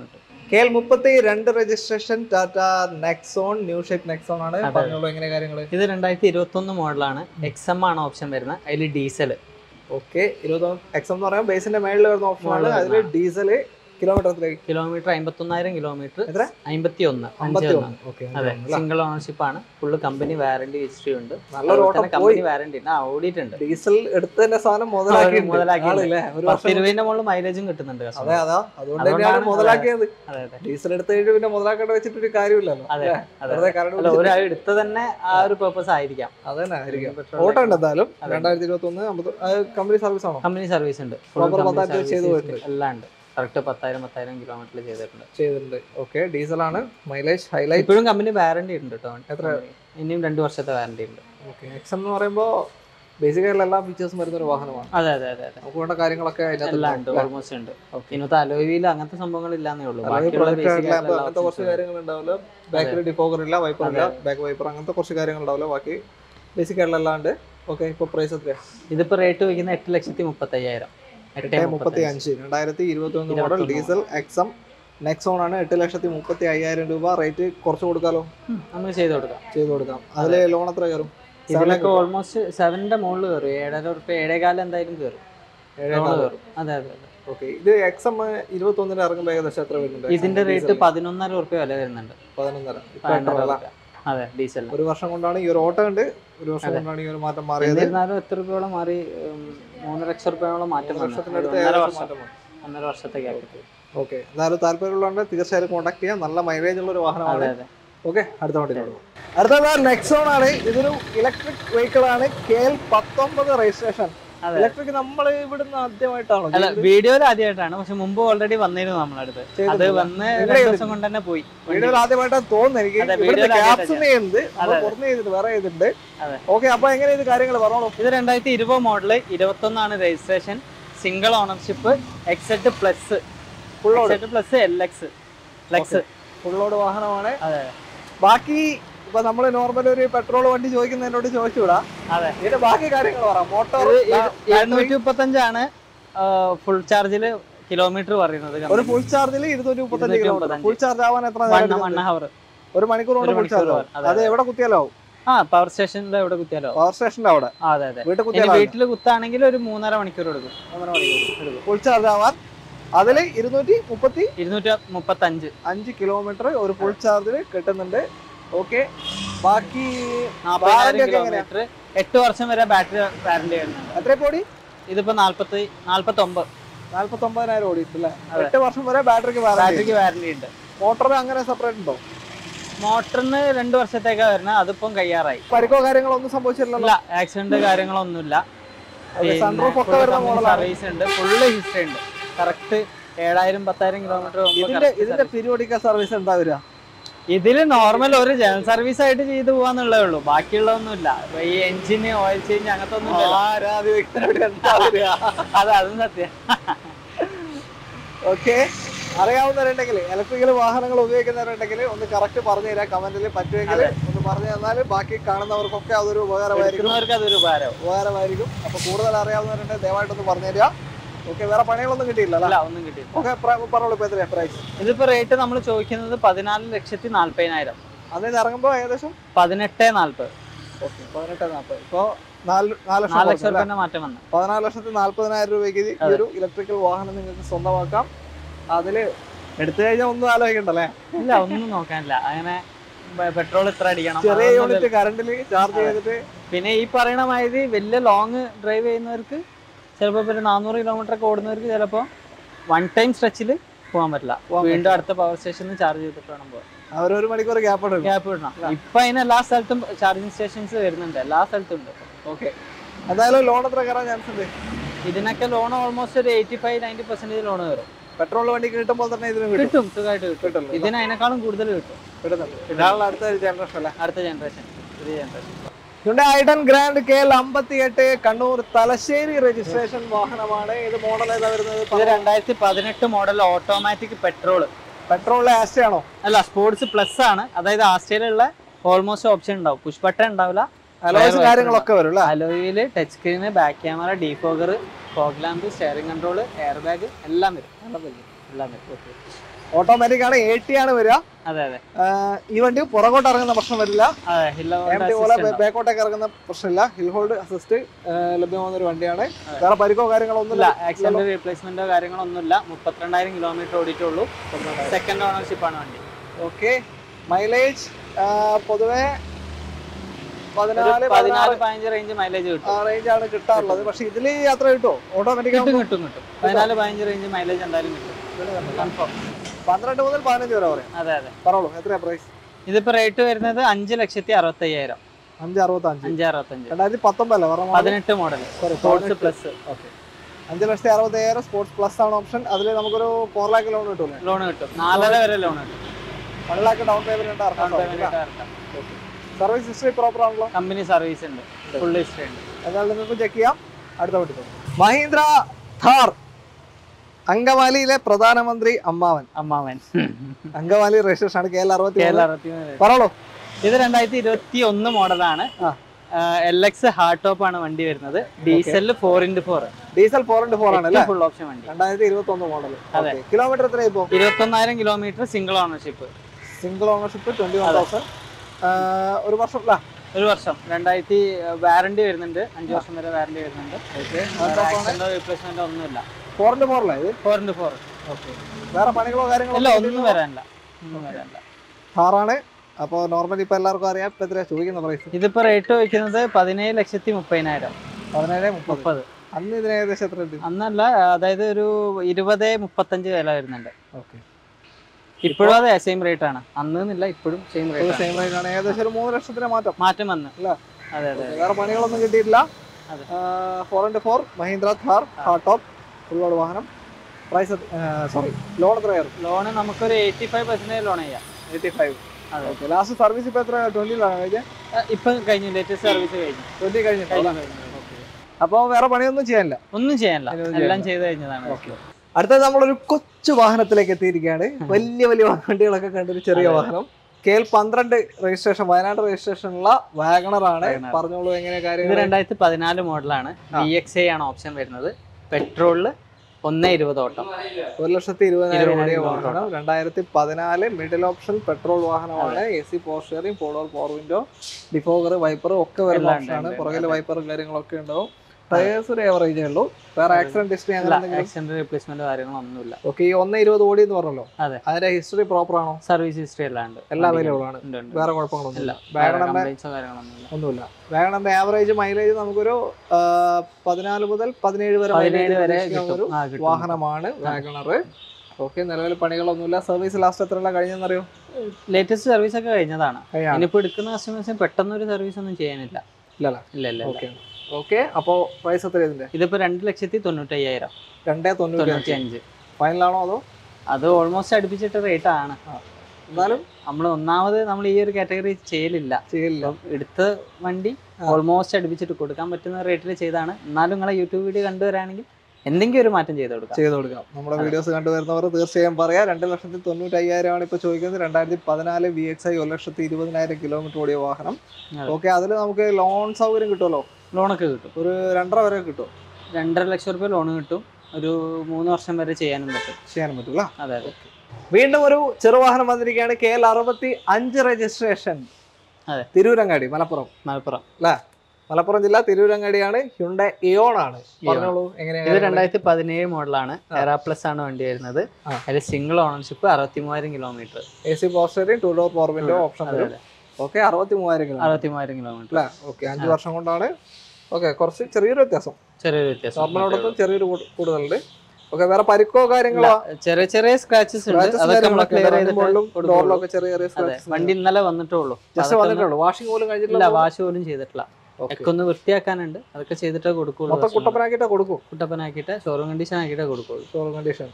കെ എൽ മുപ്പത്തി രണ്ട് registration Tata Nexon new shape Nexon ആണ് അതെ. പറഞ്ഞോളൂ എങ്ങനെ കാര്യങ്ങൾ ഇത് രണ്ടായിരത്തി ഇരുപത്തി ഒന്ന് മോഡലാണ് എക്സ് എം ആണ് ഓപ്ഷൻ വരുന്നത് അതിൽ ഡീസൽ ഓക്കെ ഇരുപത്തൊന്ന് എക്സം എന്ന് പറയാൻ ബേസിന്റെ മേളിൽ വരുന്ന ഓപ്ഷൻ ആണ് മുകളിൽ അതിൽ ഡീസൽ കിലോമീറ്റർ എത്രയായി കിലോമീറ്റർ അമ്പത്തൊന്നായിരം കിലോമീറ്റർ എത്ര? അമ്പത്തി ഒന്ന് അമ്പത്തി ഒന്ന് ഓക്കെ അതെ സിംഗിൾ ഓണർഷിപ്പ് ആണ് ഫുള്ള് കമ്പനി വാറണ്ടി ഹിസ്റ്ററി ഉണ്ട് നല്ലൊരു ഓട്ടം പോയി കമ്പനി വാറണ്ടി ഉണ്ട് ആ ഓടിയിട്ടുണ്ട് ഡീസൽ എടുത്തതിന്റെ സാധനം മുതലാക്കി മുതലാക്കിയിട്ടുണ്ട്. ആളില്ലേ ഒരു പത്ത് വർഷം രൂപേന്റെ മുകളിൽ മൈലേജും കിട്ടുന്നുണ്ട് customer. അതെ അതാ അതുകൊണ്ട് തന്നെയാണ് അതുകൊണ്ടാണ് മുതലാക്കിയത് അതെ അതെ ഡീസൽ എടുത്ത് കഴിഞ്ഞ് പിന്നെ മുതലാക്കേണ്ട വെച്ചിട്ടൊരു കാര്യമില്ലല്ലോ അതെ അല്ലേ? അതെ വെറുതെ കരട് അല്ല ഒരാൾ എടുത്ത തന്നെ ആ ഒരു പേർപ്പസ് ആയിരിക്കാം അത് തന്നെ ആയിരിക്കും Petrol ഓട്ടം ഉണ്ട് എന്തായാലും അതെ. രണ്ടായിരത്തി ഇരുപത്തി ഒന്ന് കമ്പനി സർവീസ് ആണോ കമ്പനി സർവീസ് ഉണ്ട് Proper പത്തായിരത്തി ചെയ്ത് പോയിട്ടുണ്ട്. എല്ലാം ഉണ്ട് കറക്റ്റ് പത്തായിരം പത്തായിരം കിലോമീറ്റർ ചെയ്തിട്ടുണ്ട് ചെയ്തിട്ടുണ്ട് ഓക്കെ ഡീസൽ ആണ് മൈലേജ് ഹൈലൈറ്റ് ഇപ്പോഴും കമ്പനി വാറണ്ടി ഉണ്ട് കേട്ടോ എത്ര? ഇനിയും രണ്ട് വർഷത്തെ വാറണ്ടി ഉണ്ട് ഓക്കെ എക്സം എന്ന് പറയുമ്പോൾ ബേസിക്കായിട്ടുള്ള എല്ലാ ഫീച്ചേഴ്സും വരുന്ന ഒരു വാഹനമാണ് അതെ അതെ അതെ അതെ നമുക്ക് വേണ്ട കാര്യങ്ങളൊക്കെ അതിനകത്ത് എല്ലാം ഉണ്ട് ഉണ്ടാവും. ഓൾമോസ്റ്റ് ഉണ്ട് ഇന്നത്തെ അലോയിൽ അങ്ങനത്തെ സംഭവങ്ങൾ ഇല്ലാന്നേ ഉള്ളൂ അതായത് ബാക്കിയുള്ള product basic ആയിട്ടുള്ള ആയിട്ടുള്ള അങ്ങനത്തെ കുറച്ച് options ഉണ്ട്. കാര്യങ്ങൾ ഉണ്ടാവില്ല ബാക്കിൽ ഡിഫോഗർ ഇല്ല വൈപ്പർ ഇല്ല ബാക്ക് വൈപ്പർ അങ്ങനത്തെ കുറച്ച് കാര്യങ്ങൾ ഉണ്ടാവില്ല ബാക്കി ബേസിക് ആയിട്ടുള്ള എല്ലാം ഉണ്ട് ഓക്കെ ഇപ്പൊ പ്രൈസ് എത്രയാ ഇതിപ്പോ റേറ്റ് വയ്ക്കുന്ന എട്ട് ലക്ഷത്തി മുപ്പത്തി അയ്യായിരം എട്ട് മുപ്പത്തി അഞ്ച് രണ്ടായിരത്തി ഇരുപത്തി ഒന്ന് മോഡൽ ഇരുപത്തൊന്ന് ഡീസൽ എക്സം നെക്സോൺ ആണ് എട്ട് ലക്ഷത്തി മുപ്പത്തി അയ്യായിരം രൂപ റേറ്റ് കുറച്ച് കൊടുക്കാലോ നമുക്ക് ചെയ്ത് കൊടുക്കാം ചെയ്ത് കൊടുക്കാം അതില് ലോൺ എത്ര കയറും ഇതിലൊക്കെ ഓൾമോസ്റ്റ് സെവന്റെ മുകളിൽ കയറും ഏഴര ഉറുപ്പ്യ ഏഴേകാലം എന്തായാലും കയറും ലോണ് കയറും അതെ അതെ അതെ ഓക്കെ ഇത് എക്സം ഇരുപത്തി ഒന്നിന് ഇറങ്ങുമ്പോൾ ഏകദേശം എത്ര വരുന്നുണ്ട് ഇതിന്റെ റേറ്റ് പതിനൊന്നര ഉറുപ്പ്യ വില വരുന്നുണ്ട് പതിനൊന്നര ഇപ്പൊ പതിനൊന്നര എത്ര വില? ഉറുപ്പ്യ. അതെ ഡീസൽ ഒരു വർഷം കൊണ്ടാണ് ഈ ഒരു ഓട്ടം ഉണ്ട് ഒരു വർഷം കൊണ്ടാണ് ഈ ഒരു മാറ്റം മാറിയത് എന്നിരുന്നാലും എത്ര രൂപയോളം മാറി ഉം, മൂന്ന് ലക്ഷം രൂപയോളം മാറ്റം വന്നു വർഷത്തിനടുത്ത് ഒന്നര ഏകദേശം വർഷം മാറ്റം വന്നു. ഒന്നര വർഷത്തെ ഗ്യാപ്പ് ഓക്കെ എന്തായാലും താല്പര്യമുള്ളതുകൊണ്ട് തീർച്ചയായും കോൺടാക്ട് ചെയ്യാം നല്ല മൈലേജ് ഉള്ള ഒരു വാഹനമാണ് അതെ അതെ ഓക്കെ അടുത്ത വണ്ടിയിലോട്ട് പോകും അടുത്തത് നെക്സോൺ ആണ് ഇതൊരു ഇലക്ട്രിക് വെഹിക്കിൾ ആണ് കെ എൽ പത്തൊമ്പത് രജിസ്ട്രേഷൻ അതെ. ഇലക്ട്രിക് നമ്മൾ ഇവിടുന്ന് ആദ്യമായിട്ടാണോ അല്ല വീഡിയോയിൽ ആദ്യമായിട്ടാണ് പക്ഷെ മുമ്പ് ഓൾറെഡി വന്നിരുന്നു നമ്മളടുത്ത് അത് ചെയ്തിട്ടില്ല. വന്ന് ഇവിടെ രണ്ട് ചെയ്തിട്ടില്ല. ദിവസം കൊണ്ട് തന്നെ പോയി വീഡിയോയിൽ ആദ്യമായിട്ടാണ് തോന്നുന്നത് എനിക്ക് അതെ, ഇവിടുത്തെ വീഡിയോയിൽ ക്യാപ്സ് ആദ്യമായിട്ടാ ചെയ്യുന്നത് നമ്മൾ അതെ. പുറത്ത് ചെയ്തിട്ട് വേറെ ചെയ്തിട്ടുണ്ട് അതെ. ഓക്കെ അപ്പൊ എങ്ങനെ ഇത് കാര്യങ്ങൾ പറഞ്ഞോളൂ ഇത് രണ്ടായിരത്തി ഇരുപത് മോഡല് ഇരുപത്തൊന്നാണ് registration single ownership XZ plus full load XZ plus L X flex full load വാഹനമാണ് അതെ ബാക്കി ഇപ്പൊ നമ്മൾ നോർമൽ ഒരു പെട്രോൾ വണ്ടി ചോദിക്കുന്നതിനോട് ചോദിച്ചുകൂടാ അതെ ഇതിന്റെ ബാക്കി കാര്യങ്ങൾ പറ മോട്ടോർ ഇരുന്നൂറ്റി മുപ്പത്തഞ്ചാണ് ഫുൾ ചാർജില് കിലോമീറ്റർ പറയുന്നത് ഒരു ഫുൾ ചാർജിൽ ഇരുന്നൂറ്റി മുപ്പത്തഞ്ച് കിലോമീറ്റർ 255. ഫുൾ ചാർജ് ആവാൻ എത്ര നേരം വൺ എടുക്കും? വൺ ഹവർ ഒരു മണിക്കൂർ കൊണ്ട് ഒരു ഫുൾ ചാർജ് മണിക്കൂർ ആവും അതെ, അത് എവിടെ കുത്തിയാലോ ആവും ആ പവർ സ്റ്റേഷനിൽ എവിടെ കുത്തിയാലോ പവർ സ്റ്റേഷനിൽ അവിടെ ആ, അതെ അതെ വീട്ടിൽ ഇനി കുത്തിയാലോ വീട്ടിൽ കുത്താണെങ്കിൽ ഒരു മൂന്നര മണിക്കൂർ എടുക്കും ഒന്നര മണിക്കൂർ ഫുൾ ചാർജ് ആവാൻ അതിൽ ഇരുന്നൂറ്റി മുപ്പത്തി ഇരുന്നൂറ്റി മുപ്പത്തഞ്ച് അഞ്ച് കിലോമീറ്റർ ഒരു ഫുൾ ചാർജിൽ കിട്ടുന്നുണ്ട് ഓക്കെ ബാക്കി നാൽപ്പതിനായിരം Warranty ഒക്കെ എങ്ങനെയാ? കിലോമീറ്റർ എട്ട് വർഷം വരെ ബാറ്ററി വാറണ്ടി വരുന്നുണ്ട് എത്ര കോടി ഇതിപ്പോ നാല്പത്തി നാല്പത്തി ഒമ്പത് നാല്പത്തി ഒമ്പതിനായിരം ഓടിയിട്ടില്ലേ അതെ. എട്ട് വർഷം വരെ ബാറ്ററിക്ക് വാറണ്ടി ബാറ്ററിക്ക് വാറണ്ടി ഉണ്ട് മോട്ടോർ അങ്ങനെ സെപ്പറേറ്റ് ഉണ്ടോ മോട്ടറിന് രണ്ട് വർഷത്തേക്കാ വരുന്നത് അതിപ്പം കയ്യാറായി പരിക്കോ കാര്യങ്ങളോ ഒന്നും സംഭവിച്ചില്ലല്ലോ ഇല്ല ആക്സിഡന്റ് കാര്യങ്ങളൊന്നുമില്ല സൺറൂഫ് ഒക്കെ വരുന്ന മോഡലാണ് സർവീസ് ഉണ്ട് ഫുള്ള് ഹിസ്റ്ററി ഉണ്ട് കറക്റ്റ് ഏഴായിരം പത്തായിരം കിലോമീറ്റർ ഇതിന്റെ ഇതിന്റെ പീരിയോഡിക്കൽ സർവീസ് എന്താ വരിക ഇതില് നോർമൽ ഒരു ജനറൽ സർവീസ് ആയിട്ട് ചെയ്തു പോവാന്നുള്ളേ ഉള്ളൂ ബാക്കിയുള്ളതൊന്നുമില്ല ഇപ്പൊ ഈ എഞ്ചിന് ഓയിൽ ചേഞ്ച് അങ്ങനത്തെ ഒന്നും ഇല്ലല്ലോ. എന്താ വരിക അത് അതും സത്യം ഓക്കെ അറിയാവുന്നവരുണ്ടെങ്കിൽ ഇലക്ട്രിക്കൽ വാഹനങ്ങൾ ഉപയോഗിക്കുന്നവരുണ്ടെങ്കിൽ ഒന്ന് കറക്റ്റ് പറഞ്ഞു തരാം കമന്റിൽ പറ്റുമെങ്കിൽ ഒന്ന് പറഞ്ഞു തന്നാൽ ബാക്കി കാണുന്നവർക്കൊക്കെ അതൊരു ഉപകാരമായിരിക്കും എടുക്കുന്നവർക്ക് അതൊരു ഉപകാരവും ഉപകാരമായിരിക്കും അപ്പൊ കൂടുതൽ അറിയാവുന്നവരുണ്ടെങ്കിൽ ദയവായിട്ടൊന്ന് പറഞ്ഞു തരിക ഓക്കെ വേറെ പണികളൊന്നും കിട്ടിയില്ല അല്ല ഒന്നും കിട്ടിയില്ല ഓക്കെ പറഞ്ഞോളൂ ഇപ്പൊ എത്രയാ പ്രൈസ് ഇതിപ്പോ റേറ്റ് നമ്മൾ ചോദിക്കുന്നത് പതിനാല് ലക്ഷത്തി നാല്പതിനായിരം അതിന് ഇറങ്ങുമ്പോൾ ഏകദേശം പതിനെട്ട് നാല്പത് ഓക്കെ പതിനെട്ട് നാൽപ്പത് ഇപ്പോ നാല് നാല് ലക്ഷം നാല് ലക്ഷം കൊടുക്കും അല്ലേ? രൂപന്റെ മാറ്റം വന്നു പതിനാല് ലക്ഷത്തി നാല്പതിനായിരം രൂപയ്ക്ക് ഈ അതെ. ഒരു ഇലക്ട്രിക്കൽ വാഹനം നിങ്ങൾക്ക് സ്വന്തമാക്കാം അതില് എടുത്തു കഴിഞ്ഞാൽ ഒന്നും ആലോചിക്കണ്ടല്ലേ ഇല്ല ഒന്നും നോക്കാനില്ല അങ്ങനെ പെട്രോൾ ഇത്ര അടിക്കണം ചെറിയ അതൊന്നും യൂണിറ്റ് കറണ്ടിൽ ചാർജ് ചെയ്തിട്ട് പിന്നെ ഈ പറയണ മാതിരി വലിയ ലോങ് ഡ്രൈവ് ചെയ്യുന്നവർക്ക് ചിലപ്പോൾ ഒരു നാനൂറ് കിലോമീറ്റർ ഒക്കെ ഓടുന്നവർക്ക് ചിലപ്പോൾ വൺ ടൈം സ്ട്രെച്ചിൽ പോകാൻ പറ്റില്ല പോകാൻ വീണ്ടും അടുത്ത പവർ സ്റ്റേഷനിൽ ചാർജ് ചെയ്തിട്ട് വേണം പോകാൻ അവരൊരു മണിക്കൂർ ഗ്യാപ്പ് എടുക്കും ഗ്യാപ്പ് ഇടണം ഇപ്പൊ അതിന് എല്ലാ സ്ഥലത്തും ചാർജിങ് സ്റ്റേഷൻസ് വരുന്നുണ്ട് എല്ലാ സ്ഥലത്തും ഉണ്ട് ഓക്കെ എന്തായാലും ലോൺ എത്ര കയറാൻ ചാൻസ് ഉണ്ട് ഇതിനൊക്കെ ലോൺ ഓൾമോസ്റ്റ് ഒരു eighty five ninety percentage loan വരും പെട്രോൾ വണ്ടി കിട്ടുമ്പോൾ തന്നെ ഇതിന് കിട്ടും കിട്ടും സുഖമായിട്ട് കിട്ടും കിട്ടുമല്ലോ. ഇതിന് അതിനേക്കാളും കൂടുതൽ കിട്ടും കിട്ടുന്നുണ്ട് ഇതാണല്ലോ അടുത്ത ജനറേഷൻ അല്ലേ അടുത്ത ജനറേഷൻ പുതിയ ജനറേഷൻ ഹ്യുണ്ടായി ഐഡൻ ഗ്രാൻഡ് കെ എൽ അമ്പത്തി എട്ട് കണ്ണൂർ തലശ്ശേരി രജിസ്ട്രേഷൻ വാഹനമാണ് ഇത് മോഡൽ ഏതാ ഇത് വരുന്നത് രണ്ടായിരത്തി പതിനെട്ട് മോഡൽ ഓട്ടോമാറ്റിക് പെട്രോൾ പെട്രോളിലെ ആസ്റ്റയാണോ അല്ല സ്പോർട്സ് പ്ലസ് ആണ് അതായത് ആസ്റ്റയിലുള്ള ഓൾമോസ്റ്റ് ഓപ്ഷൻ ഉണ്ടാവും പുഷ് ബട്ടൺ ഉണ്ടാവില്ല അലോയ്സ് കാര്യങ്ങളൊക്കെ വരും അല്ലേ അലോയില് touch screen back camera defogger fog lamp steering control air bag എല്ലാം വരും എല്ലാം വരും ഓട്ടോമാറ്റിക് ആണ് എയ്റ്റി ആണ് വരിക അതെ അതെ ആഹ് ഈ വണ്ടി പുറകോട്ട് ഇറങ്ങുന്ന പ്രശ്നം വരില്ല അതെ ഹില്ല എം ടി പോലെ ബാക്കോട്ടേക്ക് ഇറങ്ങുന്ന പ്രശ്നമില്ല ഹിൽ ഹോൾഡ് അസിസ്റ്റ് ലഭ്യമാകുന്ന ഒരു വണ്ടിയാണ് വേറെ പരിക്കോ കാര്യങ്ങളോ ഇല്ല ഒന്നുമില്ല ആക്സിഡന്റ് റീപ്ലേസ്മെന്റോ കാര്യങ്ങളൊന്നുമില്ല മുപ്പത്തിരണ്ടായിരം കിലോമീറ്റർ ഓടിയിട്ടുള്ളൂ സെക്കൻഡ് ഓണർഷിപ്പ് ആണ് വണ്ടി ഓക്കെ മൈലേജ് പൊതുവെ പതിനാല് ഒരു പതിനാല് പതിനഞ്ച് റേഞ്ച് മൈലേജ് കിട്ടും റേഞ്ച് ആണ് കിട്ടാറുള്ളത് പക്ഷെ ഇതില് യാത്ര കിട്ടുമോ ഓട്ടോമാറ്റിക് കിട്ടും കിട്ടും കിട്ടും പതിനാല് പതിനഞ്ച് റേഞ്ച് മൈലേജ് എന്തായാലും കിട്ടും കൺഫേം പന്ത്രണ്ട് മുതൽ പതിനഞ്ച് വരെ പറയാം അതെ അതെ പറഞ്ഞോളൂ എത്രയാ പ്രൈസ് ഇതിപ്പോ റേറ്റ് വരുന്നത് അഞ്ച് ലക്ഷത്തി അറുപത്തി അയ്യായിരം അഞ്ച് അറുപത്തി അഞ്ച് അഞ്ച് അറുപത്തഞ്ച് രണ്ടായിരത്തി പത്തൊമ്പതല്ലേ പറഞ്ഞ പതിനെട്ട് model sorry sports plus okay അഞ്ച് ലക്ഷത്തി അറുപത്തി അയ്യായിരം സ്പോർട്സ് പ്ലസ് ആണ് ഓപ്ഷൻ അതിൽ നമുക്കൊരു ഫോർ ലാക്ക് ലോൺ കിട്ടൂലേ ലോൺ കിട്ടും നാലര വരെ ലോൺ കിട്ടും one lakh down payment down payment service history proper ആണല്ലോ കമ്പനി സർവീസ് ഉണ്ട് ഫുൾ ഹിസ്റ്ററി ഉണ്ട് എന്നാൽ നിങ്ങൾക്ക് ചെക്ക് ചെയ്യാം അടുത്ത വണ്ടി പോകും മഹീന്ദ്ര ഥാർ അങ്കമാലിയിലെ പ്രധാനമന്ത്രി അമ്മാവൻ അമ്മാവൻ അങ്കമാലി രജിസ്ട്രേഷൻ ആണ് കെ എൽ അറുപത്തി കേരള അറുപത്തിമൂന്ന് പറഞ്ഞോളൂ ഇത് രണ്ടായിരത്തി ഇരുപത്തി ഒന്ന് മോഡലാണ് ആ. എൽ എക്സ് ഹാർഡ് ടോപ്പ് ആണ് വണ്ടി വരുന്നത് ഡീസലിൽ four into four diesel four into four ആണ് അല്ലേ ഫുൾ ഓപ്ഷൻ വണ്ടി രണ്ടായിരത്തി ഇരുപത്തി ഒന്ന് മോഡൽ അതെ. കിലോമീറ്റർ എത്രയായി ഇപ്പോ ഇരുപത്തൊന്നായിരം kilometre single ownership single ownership twenty one thousand ഒരു വർഷം അല്ല ഒരു വർഷം രണ്ടായിരത്തി വാറണ്ടി വരുന്നുണ്ട് അഞ്ച് വർഷം വരെ വാറണ്ടി വരുന്നുണ്ട് ആക്സിഡന്റോ റീപ്ലേസ്മെന്റോ ഒന്നുമില്ല ഫോർ ഇൻറ്റു ഫോർ അല്ലേ ഇത് ഫോർ ഇന്റു ഫോർ ഓക്കെ വേറെ പണികളോ കാര്യങ്ങളോ ഇല്ല ഒന്നും വരാനില്ല ഒന്നും വരാനില്ല ഥാറാണ് അപ്പോൾ നോർമലി ഇപ്പൊ എല്ലാവർക്കും അറിയാം ഇപ്പൊ എത്രയാ ചോദിക്കുന്ന പ്രൈസ് ഇതിപ്പോ റേറ്റ് വയ്ക്കുന്നത് പതിനേഴ് ലക്ഷത്തി മുപ്പതിനായിരം പതിനേഴ് മുപ്പത് മുപ്പത് അന്ന് ഇതിന് ഏകദേശം എത്ര ഉണ്ട് അന്നല്ല അതായത് ഒരു ഇരുപത് മുപ്പത്തഞ്ച് വില വരുന്നുണ്ട് ഓക്കെ ഇപ്പോഴും അതെ സെയിം റേറ്റ് ആണ് അന്ന് എന്നില്ല ഇപ്പോഴും സെയിം റേറ്റ് സെയിം റേറ്റ് ആണ് ഏകദേശം ഒരു മൂന്ന് ലക്ഷത്തിന് മാറ്റം മാറ്റം വന്ന് ഇല്ല. അതെ അതെ വേറെ പണികളൊന്നും കിട്ടിയിട്ടില്ല അതെ. Four into four Mahindra Thar hard top ഫുള്ളോട് വാഹനം പ്രൈസ് സോറി ലോൺ എത്രയായിരുന്നു ലോണ് നമുക്കൊരു എയ്റ്റി ഫൈവ് പെർസെന്റേജ് ലോൺ ചെയ്യാം എയ്റ്റി ഫൈവ് അതെ ഓക്കെ ലാസ്റ്റ് സർവീസ് ഇപ്പൊ എത്ര ട്വന്റിയിലാണ് കഴിഞ്ഞത് അഹ് ഇപ്പൊ കഴിഞ്ഞു ലേറ്റസ്റ്റ് സർവീസ് കഴിഞ്ഞു ട്വന്റി കഴിഞ്ഞിട്ടോ കഴിഞ്ഞു, കഴിഞ്ഞു. അപ്പോൾ വേറെ പണിയൊന്നും ചെയ്യാനില്ല ഒന്നും ചെയ്യാനില്ല ഒന്നും എല്ലാം ചെയ്ത് കഴിഞ്ഞതാണ് അടുത്തത് നമ്മളൊരു കൊച്ചു വാഹനത്തിലേക്ക് എത്തിയിരിക്കുകയാണ് വലിയ വലിയ വണ്ടികളൊക്കെ കണ്ടൊരു ചെറിയ അതെ. വാഹനം കെ എൽ പന്ത്രണ്ട് രജിസ്ട്രേഷൻ വയനാട് രജിസ്ട്രേഷനുള്ള വാഗണർ ആണ് Wagoner. പറഞ്ഞോളൂ എങ്ങനെ ഇത് കാര്യങ്ങൾ രണ്ടായിരത്തി പതിനാല് മോഡലാണ് ആ. വി എക്സ് ഐ ആണ് ഓപ്ഷൻ വരുന്നത് പെട്രോളില് ഒന്ന് ഇരുപത് ഓട്ടം ഒരു ലക്ഷത്തി ഇരുപതിനായിരം ഇരുപതിനായിരം രൂപ രൂപ വാഹനം രണ്ടായിരത്തി പതിനാല് മിഡിൽ ഓപ്ഷൻ പെട്രോൾ വാഹനമാണ് A C power steering power four window defogger wiper ഒക്കെ വരുന്ന എല്ലാം ഉണ്ട്, ഓപ്ഷനാണ് ഉണ്ട്, പുറകിൽ അതെ. വൈപ്പറും കാര്യങ്ങളൊക്കെ ഉണ്ടാവും ടയേഴ്സ് ഒരു ഏവറേജേ ഉള്ളൂ വേറെ ആക്സിഡന്റ് ഹിസ്റ്ററി അല്ല അങ്ങനെ എന്തെങ്കിലും ആക്സിഡന്റ് റീപ്ലേസ്മെന്റ് കാര്യങ്ങളൊന്നുമില്ല ഓക്കെ ഈ ഒന്ന് ഇരുപത് ഓടി എന്ന് പറഞ്ഞല്ലോ അതെ. അതിന്റെ ഹിസ്റ്ററി പ്രോപ്പർ ആണോ സർവീസ് ഹിസ്റ്ററി എല്ലാം ഉണ്ട് എല്ലാം വണ്ടിക്ക്. അവൈലബിൾ ആണ് ഉണ്ട്, ഉണ്ട്. വേറെ കുഴപ്പങ്ങളൊന്നും ഇല്ല ഇല്ല വാഗണറിന്റെ കംപ്ലൈൻസോ കാര്യങ്ങളൊന്നുമില്ല ഒന്നുമില്ല വാഗണറിന്റെ ആവറേജ് മൈലേജ് നമുക്കൊരു ആ, പതിനാല് മുതൽ പതിനേഴ് വരെ പതിനേഴ് mileage വരെ പ്രതീക്ഷിക്കാവുന്ന ഒരു കിട്ടും ആ കിട്ടും വാഹനമാണ് വാഗണർ ഓക്കെ നിലവിൽ പണികളൊന്നുമില്ല സർവീസ് ലാസ്റ്റ് എത്ര കഴിഞ്ഞെന്നറിയോ ലേറ്റസ്റ്റ് സർവീസ് ഒക്കെ കഴിഞ്ഞതാണ് കഴിഞ്ഞാണ്. ഇനിയിപ്പോ എടുക്കുന്ന കസ്റ്റമേഴ്സിന് പെട്ടെന്ന് ഒരു സർവീസ് ഒന്നും ചെയ്യാനില്ല ഇല്ലല്ല ഇല്ല ഇല്ല ഇല്ല. ഓക്കെ ഓക്കെ അപ്പോ പ്രൈസ് എത്ര ഇതിന്റെ ഇതിപ്പോ രണ്ട് ലക്ഷത്തി തൊണ്ണൂറ്റി അയ്യായിരം രണ്ടേ തൊണ്ണൂറ്റി തൊണ്ണൂറ്റി അഞ്ച് ഫൈനലാണോ അതോ അത് ഓൾമോസ്റ്റ് അടുപ്പിച്ചിട്ട് റേറ്റ് ആണ് എന്നാലും നമ്മൾ ഒന്നാമത് നമ്മൾ ഈ ഒരു കാറ്റഗറി ചെയ്യലില്ല ചെയ്യില്ല അപ്പം എടുത്ത വണ്ടി ആ. ഓൾമോസ്റ്റ് അടുപ്പിച്ചിട്ട് കൊടുക്കാൻ പറ്റുന്ന റേറ്റിൽ ചെയ്താണ് എന്നാലും നിങ്ങളെ യൂട്യൂബ് വീഡിയോ കണ്ടുവരാണെങ്കിൽ എന്തെങ്കിലും ഒരു മാറ്റം ചെയ്ത് കൊടുക്കാം ചെയ്ത് കൊടുക്കാം നമ്മുടെ വീഡിയോസ് കണ്ടുവരുന്നവർ തീർച്ചയായും പറയാം രണ്ട് ലക്ഷത്തി തൊണ്ണൂറ്റി അയ്യായിരം ആണ് ഇപ്പൊ ചോദിക്കുന്നത് രണ്ടായിരത്തി പതിനാല് വി എക്സ് ഐ ഒരു ലക്ഷത്തി ഇരുപതിനായിരം കിലോമീറ്റർ ഓടിയ വാഹനം അതെ. ഓക്കെ അതിൽ നമുക്ക് ലോൺ സൗകര്യം കിട്ടുമല്ലോ ലോണൊക്കെ കിട്ടും ഒരു രണ്ടര വരെ കിട്ടും രണ്ടര ലക്ഷം റുപ്യ ലോൺ കിട്ടും ഒരു മൂന്ന് വർഷം വരെ ചെയ്യാനും പറ്റും ചെയ്യാൻ പറ്റൂല അതെ അതെ വീണ്ടും ഒരു ചെറുവാഹനം വന്നിരിക്കുകയാണ് കെ എൽ അറുപത്തി അഞ്ച് രജിസ്ട്രേഷൻ അതെ. തിരൂരങ്ങാടി മലപ്പുറം മലപ്പുറം മലപ്പുറം ജില്ല തിരൂരങ്ങാടിയാണ് ഹ്യുണ്ടൈ ഇയോൺ ആണ് പറഞ്ഞോളൂ ഇത് എങ്ങനെയാണ് രണ്ടായിരത്തി പതിനേഴ് മോഡലാണ് എറാ പ്ലസ് ആണ് വണ്ടി വരുന്നത് ആ. അതിൽ സിംഗിൾ ഓണർഷിപ്പ് അറുപത്തി മൂവായിരം kilometre A C power steering two door four window option അതെ വരും അതെ ഓക്കെ അറുപത്തി മൂവായിരം കിലോ അറുപത്തി മൂവായിരം കിലോമീറ്റർ അല്ലേ ഓക്കെ അഞ്ച് വർഷം കൊണ്ടാണ് ഓക്കെ കുറച്ച് ചെറിയൊരു വ്യത്യാസം ചെറിയൊരു വ്യത്യാസം നോർമലോടൊപ്പം ചെറിയൊരു കൂടു- കൂടുതലുണ്ട് ഓക്കെ വേറെ പരിക്കോ കാര്യങ്ങളോ ഇല്ല, ചെറിയ ചെറിയ സ്ക്രാച്ചസ് ഉണ്ട് Scratches അതൊക്കെ നമ്മൾ കാര്യങ്ങളൊക്കെ ക്ലിയർ ഉണ്ട്. ചെയ്തിട്ട് മുകളിലും കൊടുക്കുള്ളൂ. ഡോറിലൊക്കെ ചെറിയ ചെറിയ അതെ സ്ക്രാച്ചസ് വണ്ടി ഇന്നലെ വന്നിട്ടേ ഉള്ളൂ ജസ്റ്റ് അതൊക്കെ ഒന്ന് വന്നിട്ടുള്ളൂ വാഷിംഗ് പോലും ഇല്ല കഴിഞ്ഞിട്ടില്ല വാഷ് പോലും ചെയ്തിട്ടില്ല Okay. ഒക്കെ ഒന്ന് വൃത്തിയാക്കാനുണ്ട് അതൊക്കെ ചെയ്തിട്ടേ കൊടുക്കുള്ളൂ മൊത്തം കുട്ടപ്പനാക്കിയിട്ടേ കൊടുക്കും കുട്ടപ്പനാക്കിയിട്ട് ഷോറൂം കണ്ടീഷൻ ആക്കിയിട്ടേ കൊടുക്കുള്ളൂ ഷോറൂം കണ്ടീഷൻ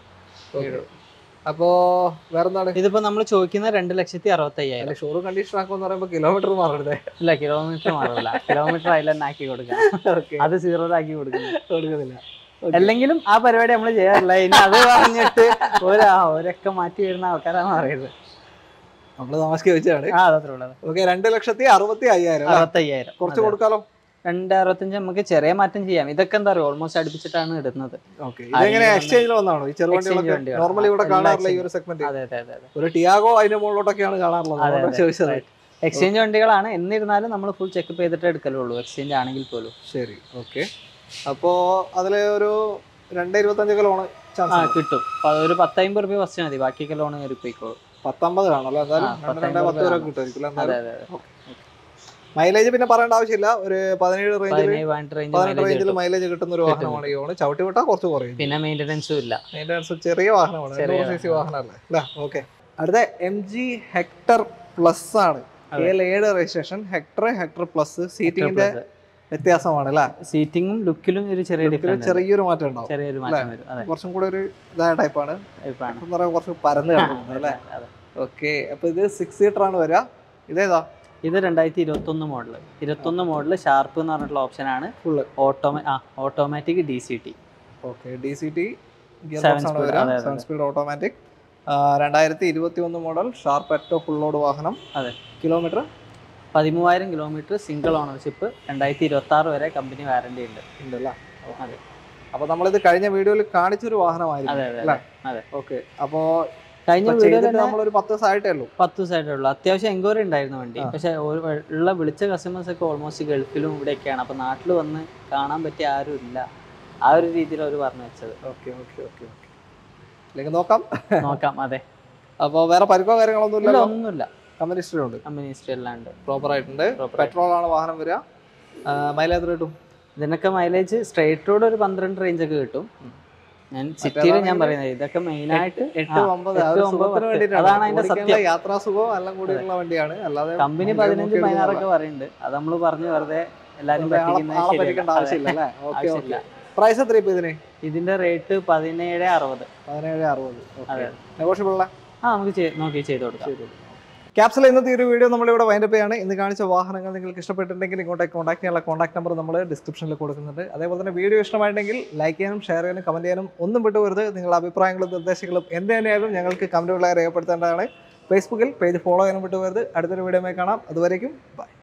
അപ്പോ വേറെന്താണ് ഇതിപ്പോ നമ്മൾ ചോദിക്കുന്ന രണ്ട് ലക്ഷത്തി അറുപത്തി അയ്യായിരം ഷോറൂം കണ്ടീഷൻ ആക്കുമെന്ന് പറയുമ്പോൾ കിലോമീറ്റർ മാറരുതേ ഇല്ല കിലോമീറ്റർ മാറില്ല കിലോമീറ്റർ അതിൽ തന്നെ ആക്കി കൊടുക്കാം ഓക്കെ അത് സീറോയിലാക്കി കൊടുക്കുന്നു കൊടുക്കുന്നില്ല അല്ലെങ്കിലും ആ പരിപാടി നമ്മൾ ചെയ്യാറില്ല ഇനി അത് പറഞ്ഞിട്ട് ഒരു ആ, ഒരൊക്കെ മാറ്റി വരുന്ന ആൾക്കാരാണ് അറിയുന്നത് നമ്മൾ താമസിക്ക് വെച്ചാണ് ആ അതത്രേ ഉള്ളത് ഓക്കെ രണ്ട് ലക്ഷത്തി അറുപത്തി അയ്യായിരം അല്ലേ? അറുപത്തി അയ്യായിരം കുറച്ച് കൊടുക്കാലോ രണ്ട് അറുപത്തഞ്ച് നമുക്ക് ചെറിയ മാറ്റം ചെയ്യാം ഇതൊക്കെ എന്താ പറയുക ഓൾമോസ്റ്റ് അടുപ്പിച്ചിട്ടാണ് ഇടുന്നത് ഓക്കെ ഇതെങ്ങനെ ആ, എക്സ്ചേഞ്ചിൽ വന്നാണോ ഈ Exchange ചെറുവണ്ടികളൊക്കെ വണ്ടിയാണ്. നോർമലി ഇവിടെ എല്ലാം കാണാറില്ല ഈ exchange. ഒരു സെഗ്മെന്റ് അതെ അതെ അതെ അതെ ഒരു ടിയാഗോ അതിന്റെ മുകളിലോട്ടൊക്കെയാണ് കാണാറുള്ളത് അതെ, അതുകൊണ്ടാണ് അതെ. ചോദിച്ചത് Right. എക്സ്ചേഞ്ച് വണ്ടികളാണ് എന്നിരുന്നാലും നമ്മൾ ഫുൾ ചെക്കപ്പ് ചെയ്തിട്ടേ എടുക്കലുള്ളൂ എക്സ്ചേഞ്ച് ആണെങ്കിൽ പോലും ശരി ഓക്കെ അപ്പോ അതില് ഒരു രണ്ട് ഇരുപത്തഞ്ചൊക്കെ ലോണ് ആ ചാൻസ് കിട്ടും അപ്പൊ ഒരു പത്തമ്പത് റുപ്യ ഫസ്റ്റ് മതി ബാക്കിയൊക്കെ ലോൺ കയറി പോയിക്കോളും പത്തൊമ്പത് കാണല്ലോ എന്തായാലും ആ, രണ്ട് രണ്ട് പത്തൊമ്പത് പത്ത് വരെ കാണും. കിട്ടുമായിരിക്കും അതെ എന്തായാലും അതെ അതെ മൈലേജ് പിന്നെ പറയേണ്ട ആവശ്യമില്ല ഒരു പതിനേഴ് റേഞ്ചിൽ പതിനേഴ് പതിനെട്ട് റേഞ്ച് പതിനെട്ട് mileage റേഞ്ചിൽ കിട്ടും. മൈലേജ് കിട്ടുന്ന ഒരു വാഹനമാണ് ഈ ഓണ് ചവിട്ടി വിട്ടാൽ കുറച്ച് കുറയും പിന്നെ മെയിൻ്റെനൻസും ഇല്ല അതിന്റെ അനുസരിച്ച് ചെറിയ വാഹനമാണ് ചെറിയ എണ്ണൂറ് സി സി വാഹനമല്ലേ അല്ലേ ഓക്കെ അടുത്ത എം ജി ഹെക്ടർ പ്ലസ് ആണ് അതെ. കെ ഏഴ് രജിസ്ട്രേഷൻ ഹെക്ടർ ഹെക്ടർ പ്ലസ് സീറ്റിംഗിന്റെ വ്യത്യാസമാണ് അല്ലേ സീറ്റിംഗും ലുക്കിലും ഒരു ചെറിയ ഇതിൽ ഡിഫറൻസ് ചെറിയൊരു മാറ്റം ഉണ്ടാവും ചെറിയൊരു മാറ്റം വരും അതെ കുറച്ചും കൂടെ ഒരു ഇതായ ടൈപ്പാണ് ഇപ്പാണ് എന്ന് പറയുമ്പോൾ കുറച്ച് പരന്ന് കിടക്കുന്നത് അല്ലേ അതെ. ഓക്കെ അപ്പൊ ഇത് സിക്സ് സീറ്റർ ആണ് വരിക ഇതേതാ ഇത് രണ്ടായിരത്തി ഇരുപത്തൊന്ന് മോഡൽ ഇരുപത്തൊന്ന് മോഡൽ ഷാർപ്പ് എന്ന് പറഞ്ഞിട്ടുള്ള ഓപ്ഷനാണ് ഫുള്ള് ഓട്ടോമ ആ automatic D C T okay D C T gear Seven box ആണ് speed, വരിക അതെ, അതെ, സെവൻ സ്പീഡ് ഓട്ടോമാറ്റിക് രണ്ടായിരത്തി ഇരുപത്തി ഒന്ന് മോഡൽ ഷാർപ്പ് എറ്റോ ഫുൾ ലോഡ് വാഹനം അതെ. കിലോമീറ്റർ പതിമൂവായിരം കിലോമീറ്റർ സിംഗിൾ ഓണർഷിപ്പ് രണ്ടായിരത്തി ഇരുപത്തി ആറ് വരെ കമ്പനി വാറണ്ടി ഉണ്ട് ഉണ്ടല്ലേ അതെ അപ്പൊ നമ്മളിത് കഴിഞ്ഞ വീഡിയോയിൽ കാണിച്ചൊരു വാഹനമായിരുന്നു അതെ അതെ അല്ലേ? അതെ ഓക്കെ അപ്പോ കഴിഞ്ഞ ഇപ്പൊ വീഡിയോ ചെയ്തിട്ട് നമ്മളൊരു പത്ത് ദിവസം ആയിട്ടേ ഉള്ളൂ പത്ത് ദിവസമായിട്ടേ ഉള്ളൂ അത്യാവശ്യം എൻക്വയറി ഉണ്ടായിരുന്നു വണ്ടി ആ. പക്ഷെ ഒരു- ഉള്ള വിളിച്ച കസ്റ്റമേഴ്സ് ഒക്കെ ഓൾമോസ്റ്റ് ഗൾഫിലും ഇവിടെയൊക്കെയാണ് അപ്പൊ നാട്ടിൽ വന്ന് കാണാൻ പറ്റിയ ആരും ഇല്ല ആ ഒരു രീതിയിൽ അവർ പറഞ്ഞു വെച്ചത് ഓക്കെ ഓക്കെ ഓക്കെ ഓക്കെ അല്ലെങ്കിൽ നോക്കാം നോക്കാം അതെ അപ്പൊ വേറെ പരിക്കോ കാര്യങ്ങളൊന്നും ഇല്ല ഇല്ലല്ലോ ഒന്നുമില്ല കമ്പനി ഹിസ്റ്ററി ഉണ്ട് കമ്പനി ഹിസ്റ്ററി എല്ലാം ഉണ്ട് പ്രോപ്പർ ആയിട്ടുണ്ട് Proper പെട്രോൾ ആണ് വാഹനം വരിക മൈലേജ് എത്ര കിട്ടും ഇതിനൊക്കെ മൈലേജ് സ്ട്രേറ്റ് റോഡ് ഒരു പന്ത്രണ്ട് റേഞ്ച് ഒക്കെ കിട്ടും ഞാൻ സിറ്റിയിൽ ഞാൻ മറ്റേതാണെങ്കിൽ പറയുന്നത് ഇതൊക്കെ മെയിൻ ആയിട്ട് എട്ട് ആ, ഒമ്പത് ആ എട്ട് ഒരു ഒമ്പത് സുഖത്തിന് പത്ത്. വേണ്ടിയിട്ടാണ്. അതാണ് അതിന്റെ ഓടിക്കാനുള്ള സത്യം. യാത്രാ സുഖവും എല്ലാം കൂടിയുള്ള വണ്ടിയാണ് അല്ലാതെ കമ്പനി ഭയങ്കര പതിനഞ്ച് നോക്കി പതിനാറൊക്കെ പറയുന്നുണ്ട് അത് നമ്മൾ പറഞ്ഞ് വെറുതെ എല്ലാരും വെറുതെ ആളെ- പറ്റിക്കുന്നത് ആളെ ശരിയല്ല. പറ്റിക്കേണ്ട അതെ. ആവശ്യമില്ല അല്ലേ ഓക്കെ ആവശ്യമില്ല ഓക്കെ പ്രൈസ് എത്ര ഇപ്പൊ ഇതിന് ഇതിന്റെ റേറ്റ് പതിനേഴ് അറുപത് പതിനേഴ് അറുപത് അതെ. നെഗോഷ്യബിൾ അല്ലേ ആ നമുക്ക് ചെയ്- നോക്കി ചെയ്ത് കൊടുക്കാം ക്യാപ്സൽ ഇന്നത്തെ ഈ ഒരു വീഡിയോ നമ്മളിവിടെ വൈൻഡപ്പ് ചെയ്യാണ് ഇന്ന് കാണിച്ച വാഹനങ്ങൾ നിങ്ങൾക്ക് ഇഷ്ടപ്പെട്ടിട്ടുണ്ടെങ്കിൽ ഇങ്ങോട്ടേക്ക് കോൺടാക്ട് ചെയ്യാനുള്ള കോൺടാക്ട് നമ്പർ നമ്മൾ ഡിസ്ക്രിപ്ഷനിൽ കൊടുക്കുന്നുണ്ട് അതേപോലെ തന്നെ വീഡിയോ ഇഷ്ടമായിട്ടുണ്ടെങ്കിൽ ലൈക്ക് ചെയ്യാനും ഷെയർ ചെയ്യാനും കമൻറ്റ് ചെയ്യാനും ഒന്നും വിട്ടുപോരുത് നിങ്ങളുടെ അഭിപ്രായങ്ങളും നിർദ്ദേശങ്ങളും എന്ത് തന്നെയായാലും ഞങ്ങൾക്ക് കമൻറ്റുകളായി രേഖപ്പെടുത്തേണ്ടതാണ് ഫേസ്ബുക്കിൽ പേജ് ഫോളോ ചെയ്യാനും വിട്ടുപോരുത് അടുത്തൊരു വീഡിയോ കാണാം അതുവരേക്കും ബൈ